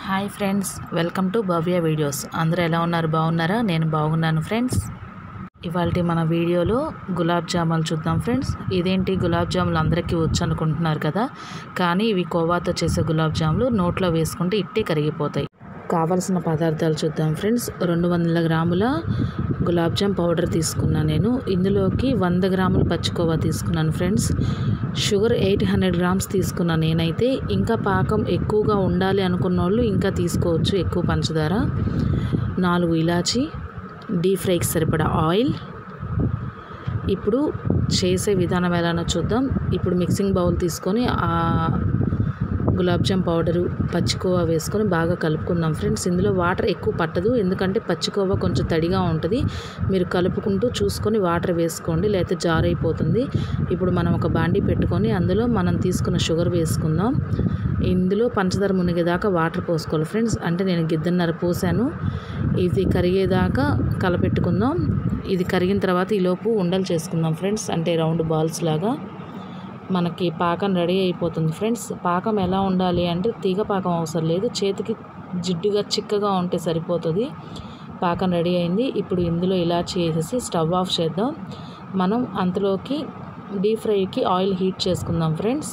hi friends welcome to Bhavya videos అందరూ ఎలా ఉన్నారు బాగున్నారా నేను బాగున్నాను ఫ్రెండ్స్ ఇవాళ మన వీడియోలో గులాబ్ జాములు చూద్దాం ఫ్రెండ్స్ ఇదేంటి గులాబ్ జాములు అందరికీ వచ్చు అనుకుంటున్నారు కదా కానీ ఇవి కోవాతో చేసే గులాబ్ జాములు నోట్లో వేసుకుంటే ఇట్టే కరిగిపోతాయి కావలసిన పదార్థాలు చూద్దాం ఫ్రెండ్స్ రెండు వందల గ్రాముల గులాబ్ జామ్ పౌడర్ తీసుకున్నాను నేను ఇందులోకి వంద గ్రాముల పచ్చికోవా తీసుకున్నాను friends sugar eight hundred grams తీసుకున్నాను నేనైతే ఇంకా పాకం ఎక్కువగా ఉండాలి అనుకున్న వాళ్ళు ఇంకా తీసుకోవచ్చు ఎక్కువ పంచదార నాలుగు ఇలాచి డీప్ ఫ్రైకి సరిపడా ఆయిల్ ఇప్పుడు చేసే విధానం ఎలానో చూద్దాం ఇప్పుడు మిక్సింగ్ బౌల్ తీసుకొని ఆ గులాబ్ జామ్ పౌడరు పచ్చికోవా వేసుకొని బాగా కలుపుకుందాం ఫ్రెండ్స్ ఇందులో వాటర్ ఎక్కువ పట్టదు ఎందుకంటే పచ్చికోవా కొంచెం తడిగా ఉంటుంది మీరు కలుపుకుంటూ చూసుకొని వాటర్ వేసుకోండి లేకపోతే జార్ అయిపోతుంది ఇప్పుడు మనం ఒక బాండీ పెట్టుకొని అందులో మనం తీసుకున్న షుగర్ వేసుకుందాం ఇందులో పంచదార మునిగేదాకా వాటర్ పోసుకోవాలి ఫ్రెండ్స్ అంటే నేను గిద్దన్నర పోసాను ఇది కరిగేదాకా కలపెట్టుకుందాం ఇది కరిగిన తర్వాత ఈలోపు ఉండలు చేసుకుందాం ఫ్రెండ్స్ అంటే రౌండ్ బాల్స్ లాగా మనకి పాకం రెడీ అయిపోతుంది ఫ్రెండ్స్ పాకం ఎలా ఉండాలి అంటే తీగ పాకం అవసరం లేదు చేతికి జిడ్డుగా చిక్కగా ఉంటే సరిపోతుంది పాకం రెడీ అయింది ఇప్పుడు ఇందులో ఇలా చేసేసి స్టవ్ ఆఫ్ చేద్దాం మనం అంతలోకి డీప్ ఫ్రైకి ఆయిల్ హీట్ చేసుకుందాం ఫ్రెండ్స్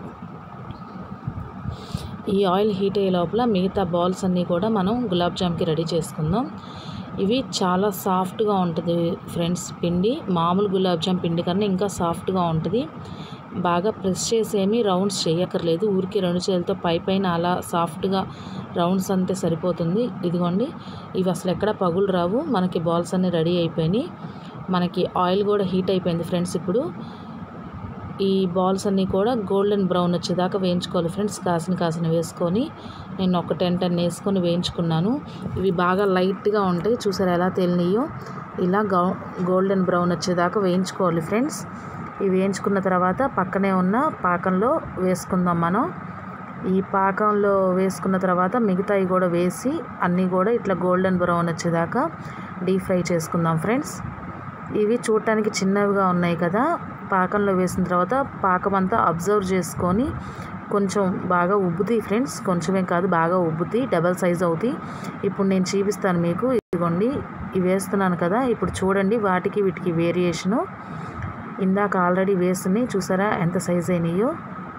ఈ ఆయిల్ హీట్ అయ్యే లోపల మిగతా బాల్స్ అన్నీ కూడా మనం గులాబ్ జామ్కి రెడీ చేసుకుందాం ఇవి చాలా సాఫ్ట్గా ఉంటుంది ఫ్రెండ్స్ పిండి మామూలు గులాబ్ జామ్ పిండి కన్నా ఇంకా సాఫ్ట్గా ఉంటుంది బాగా ప్రెస్ చేసేమి రౌండ్స్ చేయక్కర్లేదు ఊరికి రెండు చేతులతో పై పైన అలా సాఫ్ట్గా రౌండ్స్ అంతే సరిపోతుంది ఇదిగోండి ఇవి అసలు ఎక్కడ పగులు రావు మనకి బాల్స్ అన్నీ రెడీ అయిపోయినాయి మనకి ఆయిల్ కూడా హీట్ అయిపోయింది ఫ్రెండ్స్ ఇప్పుడు ఈ బాల్స్ అన్నీ కూడా గోల్డెన్ బ్రౌన్ వచ్చేదాకా వేయించుకోవాలి ఫ్రెండ్స్ కాసిన కాసిన వేసుకొని నేను ఒక టెన్ టెన్ వేసుకొని వేయించుకున్నాను ఇవి బాగా లైట్గా ఉంటాయి చూసారు ఎలా తేలినాయో ఇలా గౌ గోల్డెన్ బ్రౌన్ వచ్చేదాకా వేయించుకోవాలి ఫ్రెండ్స్ ఇవి వేయించుకున్న తర్వాత పక్కనే ఉన్న పాకంలో వేసుకుందాం మనం ఈ పాకంలో వేసుకున్న తర్వాత మిగతాయి కూడా వేసి అన్నీ కూడా ఇట్లా గోల్డెన్ బ్రౌన్ వచ్చేదాకా డీప్ ఫ్రై చేసుకుందాం ఫ్రెండ్స్ ఇవి చూడటానికి చిన్నవిగా ఉన్నాయి కదా పాకంలో వేసిన తర్వాత పాకం అంతా అబ్జర్వ్ చేసుకొని కొంచెం బాగా ఉబ్బుతాయి ఫ్రెండ్స్ కొంచెమే కాదు బాగా ఉబ్బుతాయి డబల్ సైజ్ అవుతాయి ఇప్పుడు నేను చూపిస్తాను మీకు ఇదిగోండి ఇవి వేస్తున్నాను కదా ఇప్పుడు చూడండి వాటికి వీటికి వేరియేషను ఇందాక ఆల్రెడీ వేస్తున్నాయి చూసారా ఎంత సైజ్ అయినాయో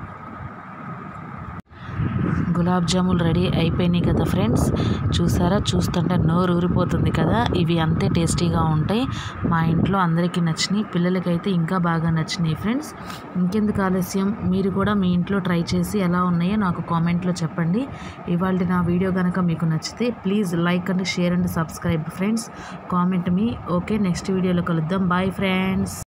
గులాబ్ జాములు రెడీ అయిపోయినాయి కదా ఫ్రెండ్స్ చూసారా చూస్తుంటే నోరు ఊరిపోతుంది కదా ఇవి అంతే టేస్టీగా ఉంటాయి మా ఇంట్లో అందరికీ నచ్చినాయి పిల్లలకైతే ఇంకా బాగా నచ్చినాయి ఫ్రెండ్స్ ఇంకెందుకు ఆలస్యం మీరు కూడా మీ ఇంట్లో ట్రై చేసి ఎలా ఉన్నాయో నాకు కామెంట్లో చెప్పండి ఇవాళ నా వీడియో కనుక మీకు నచ్చితే please like and share and subscribe friends comment మీ ఓకే నెక్స్ట్ వీడియోలో కలుద్దాం బాయ్ ఫ్రెండ్స్